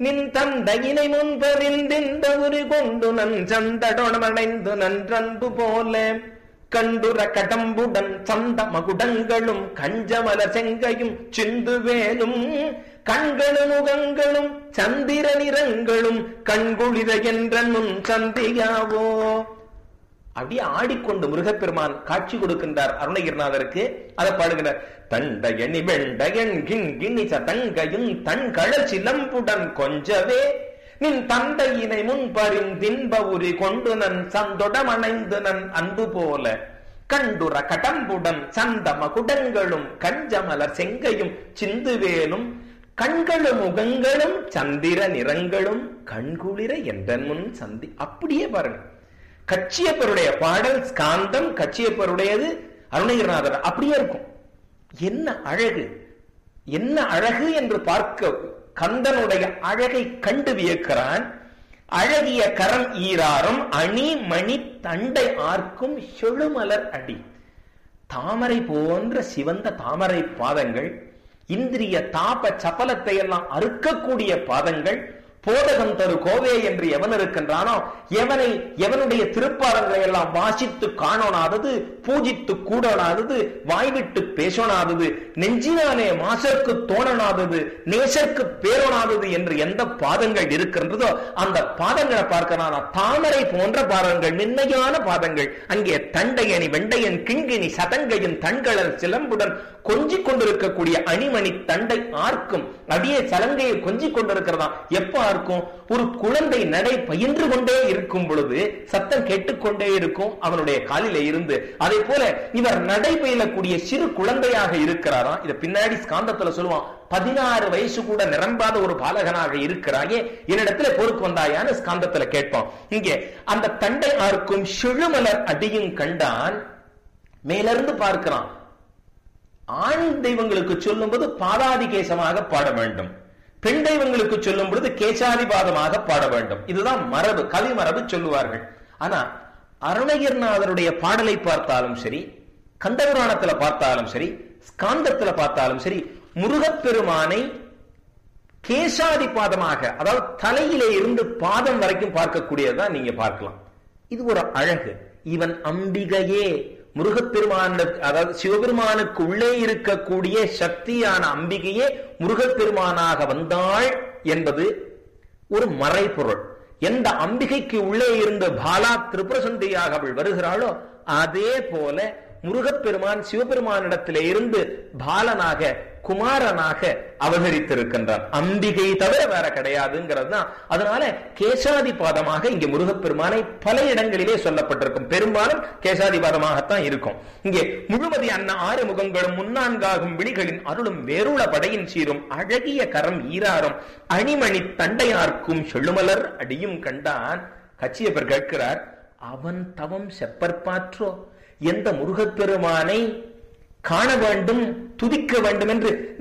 நின் தந்தையினை முன்பறிந்திந்த உரி கொண்டு நன் சந்தடொணமடைந்து நன்றன்பு போல கண்டுர கடம்புடன் சந்த மகுடங்களும் கஞ்சமல செங்கையும் சிந்து வேலும் கண்களும் முகங்களும் சந்திர நிறங்களும் கண்குளிர என்ற முன் சந்தியாவோ அப்படியே ஆடிக்கொண்டு முருகப்பெருமான் காட்சி கொடுக்கின்றார் அருணகிரிநாதருக்கு அதை பாடுகிறார் தண்டையணி வெண்டையன் கிண்கிணி சதங்கையும் தன் கள சிலம்புடன் கொஞ்சவே நின் தந்தையினை முன்பறிந்தின்ப உரி கொண்டு நன் சந்தொடமணைந்து நன் அன்பு போல கண்டுர கடம்புடன் சந்த மகுடங்களும் கஞ்சமலர் செங்கையும் சிந்துவேலும் கண்களும் முகங்களும் சந்திர நிறங்களும் கண்குளிர என்ற முன் சந்தி அப்படியே பாருங்க கச்சியப்பருடைய பாடல் ஸ்காந்தம் கச்சியப்பருடையது அருணகிரிநாதர் அப்படியே இருக்கும் என்ன அழகு என்ன அழகு என்று பார்க்க கந்தனுடைய அழகை கண்டு வியக்கிறான் அழகிய கரம் ஈராறும் அணி மணி தண்டை ஆர்க்கும் செழுமலர் அடி தாமரை போன்ற சிவந்த தாமரை பாதங்கள் இந்திரிய தாப சபலத்தை எல்லாம் அறுக்கக்கூடிய பாதங்கள் போதகம் தரு கோவே என்று எவன் இருக்கின்றானோ எவனை எவனுடைய திருப்பாடங்களை எல்லாம் வாசித்து காணோனாதது பூஜித்து கூடனாதது வாய்விட்டு பேசோனாதது நெஞ்சினாலே மாசற்கு தோணனாதது நேசற்கு பேரோனாதது என்று எந்த பாதங்கள் இருக்கின்றதோ அந்த பாதங்களை பார்க்கிறான் தாமரை போன்ற பாதங்கள் மென்மையான பாதங்கள் அங்கே தண்டையணி வெண்டையன் கிண்கிணி சதங்கையின் தண்களர் சிலம்புடன் கொஞ்சிக் கொண்டிருக்கக்கூடிய அணிமணி தண்டை ஆர்க்கும் அடியே சலங்கையை கொஞ்சிக் கொண்டிருக்கிறதாம் எப்ப ஆர்க்கும் ஒரு குழந்தை நடை பயின்று கொண்டே இருக்கும் பொழுது சத்தம் கேட்டுக்கொண்டே இருக்கும் அவனுடைய காலிலே இருந்து அதே போல இவர் நடை பயிலக்கூடிய சிறு குழந்தையாக இருக்கிறாராம் இத பின்னாடி ஸ்காந்தத்துல சொல்லுவான் பதினாறு வயசு கூட நிரம்பாத ஒரு பாலகனாக இருக்கிறாயே என்னிடத்துல போருக்கு வந்தாயான்னு ஸ்காந்தத்துல கேட்பான் இங்கே அந்த தண்டை ஆர்க்கும் செழுமலர் அடியும் கண்டான் மேலிருந்து பார்க்கிறான் ஆண் தெய்வங்களுக்கு சொல்லும்போது பாதாதி கேசமாக பாட வேண்டும் பெண் தெய்வங்களுக்கு சொல்லும் பொழுது கேசாதிபாதமாக பாட வேண்டும் இதுதான் மரபு கவி மரபு சொல்லுவார்கள் ஆனா அருணகிரிநாதருடைய பாடலை பார்த்தாலும் சரி கந்தபுராணத்துல பார்த்தாலும் சரி ஸ்காந்தத்துல பார்த்தாலும் சரி முருகப்பெருமானை கேசாதி பாதமாக அதாவது தலையிலே இருந்து பாதம் வரைக்கும் பார்க்கக்கூடியதான் நீங்க பார்க்கலாம் இது ஒரு அழகு இவன் அம்பிகையே முருகப்பெருமான அதாவது சிவபெருமானுக்கு உள்ளே இருக்கக்கூடிய சக்தியான அம்பிகையே முருகப்பெருமானாக வந்தாள் என்பது ஒரு மறைபொருள் எந்த அம்பிகைக்கு உள்ளே இருந்து பாலா திரிபுரசுந்தியாக அவள் வருகிறாளோ அதே போல முருகப்பெருமான் சிவபெருமானிடத்திலே இருந்து பாலனாக குமாரனாக அவதரித்திருக்கின்றான் அம்பிகை தவிர வேற கிடையாதுங்கிறது தான் அதனால கேசாதிபாதமாக இங்கே முருகப்பெருமானை பல இடங்களிலே சொல்லப்பட்டிருக்கும் பெரும்பாலும் கேசாதிபாதமாகத்தான் இருக்கும் இங்கே முழுமதி அன்ன ஆறு முகங்களும் முன்னான்காகும் விழிகளின் அருளும் வேறுள படையின் சீரும் அழகிய கரம் ஈராறும் அணிமணி தண்டையார்க்கும் செழுமலர் அடியும் கண்டான் கச்சியப்பர் கேட்கிறார் அவன் தவம் செப்பற்பாற்றோ எந்த முருகப்பெருமானை காண வேண்டும் துதிக்க வேண்டும் என்று